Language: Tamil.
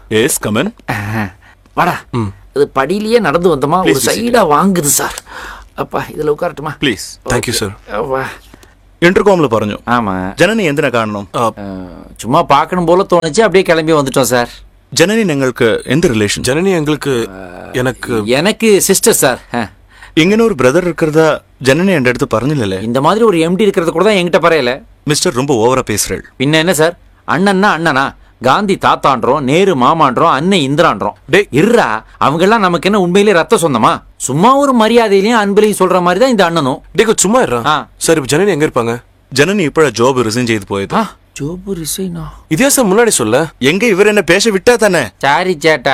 எஸ் கமன் வாடா இது படியிலேயே நடந்து வந்தோமா ஒரு Please be seated. சைடா வாங்குது சார் அப்பா இதுல உட்காரட்டுமா പ്ലീസ് താങ്ക് യു സർ வா ഇന്റർകോമിൽ പറഞ്ഞു ஆமா ജനനി എന്തിനാ കാണണം அஹ், சும்மா பார்க்கணும் போல தோணுச்சு அப்படியே கிளம்பி வந்துட்டோம் சார் ജനനി നിങ്ങൾക്ക് എന്ത് റിലേഷൻ ஜனனி எங்களுக்கு எனக்கு எனக்கு சிஸ்டர் சார் அஹ், ഇങ്ങനെ ഒരു ബ്രദർ இருக்கிறதா ஜனனி என் அடுத்து പറഞ്ഞില്ലല്ലേ இந்த மாதிரி ஒரு எம்டி இருக்கிறது கூட தான் என்கிட்ட பரையல மிஸ்டர் ரொம்ப ஓவரா பேசுறேள் பின்ன என்ன சார் அண்ணன்னா அண்ணனா காந்தி தாத்தான்றோம் நேரு மாமான்றோம் அண்ணன் இந்திரான்றோம் டேய். இருறா அவங்க எல்லாம் நமக்கு என்ன உண்மையிலே ரத்த சொந்தமா சும்மா ஒரு மரியாதையிலையும் அன்புலையும் சொல்ற மாதிரி தான் இந்த அண்ணனும் டேக்கு சும்மா இருறா ஆ. சார் இப்போ ஜனனி எங்க இருப்பாங்க ஜனனி இப்பழ ஜாப் ரிசைன் செய்து போயது ஜோபு ரிசைனா இதே சார் முன்னாடி சொல்ல எங்க இவர் என்ன பேச விட்டா தானே சாரி சேட்டா